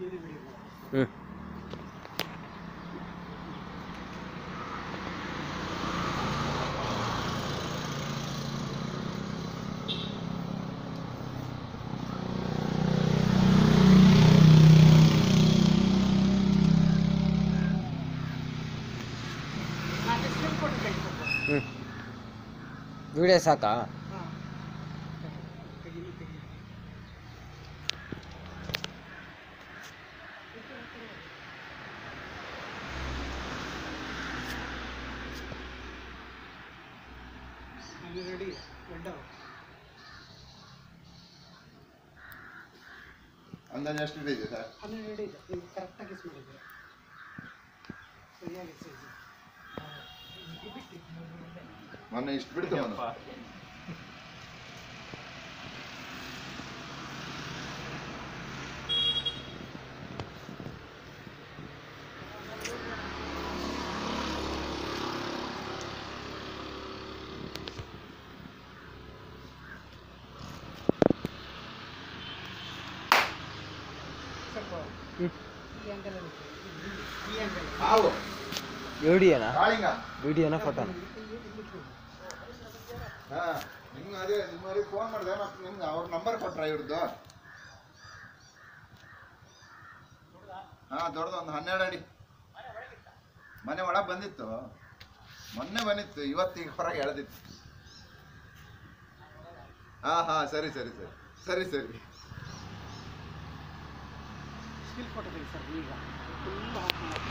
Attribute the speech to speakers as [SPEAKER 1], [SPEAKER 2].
[SPEAKER 1] ಇದು ಬಿಡಿ
[SPEAKER 2] ಹ್ಞೂ
[SPEAKER 1] ನಾನು ಸ್ಕ್ರೀನ್ ಕೊಟ್ಟು ಕೈ ಕೊಟ್ಟು
[SPEAKER 2] ಹ್ಞೂ ವಿಡಿಯೋ ಸಾಕಾ
[SPEAKER 1] ಹಾಂ ತೆಗೀನಿ ತೆಗೀನಿ ನಾನು ರೆಡಿ ದೊಡ್ಡ
[SPEAKER 3] ಅಂದಾಜು ಎಷ್ಟು ಇದೆ ಸರ್
[SPEAKER 1] ಹನ್ನೆರಡು ರೆಡಿ ಇದೆ ನೀವು ಕರೆಕ್ಟಾಗಿ ಗಿಸ್ ಮಾಡಿದ್ದೀರ ಸರಿಯಾಗಿ ಸೈಜ್
[SPEAKER 3] ಮೊನ್ನೆ ಇಷ್ಟು ಬಿಡ್ತು ಅವನು
[SPEAKER 1] ಸ್ವಲ್ಪ
[SPEAKER 2] ಹ್ಞೂ
[SPEAKER 1] ಈ ಆ್ಯಂಗಲ್ ಈ ಆ್ಯಂಗಲ್
[SPEAKER 3] ಹಾವು
[SPEAKER 2] ವಿಡಿಯೋನಾ
[SPEAKER 3] ಕಾಳಿಂಗ
[SPEAKER 2] ವಿಡಿಯೋನಾ ಫೋಟೋನ
[SPEAKER 3] ಹಾ ನಿಮ್ಗೆ ಅದೇ ನಿಮ್ಮವ್ರಿಗೆ ಫೋನ್ ಮಾಡಿದೆ ಮತ್ತೆ ನಿಮ್ಗೆ ಅವ್ರ ನಂಬರ್ ಕೊಟ್ರ ಇವ್ರದ್ದು ಹಾ ದೊಡ್ಡದು ಒಂದು ಹನ್ನೆರಡು ಅಡಿ ಮನೆ ಒಳಗೆ ಬಂದಿತ್ತು ಮೊನ್ನೆ ಬಂದಿತ್ತು ಇವತ್ತೀಗ ಹೊರಗೆ ಎಳೆದಿತ್ತು ಹಾ ಹಾ ಸರಿ ಸರಿ ಸರಿ ಸರಿ ಸರಿ
[SPEAKER 1] ಸ್ಟಿಲ್ ಫೋಟೋ ತೆಗಿ ಸರ್ ಈಗ ಫುಲ್ ಆಫ್ ಮಾಡಿ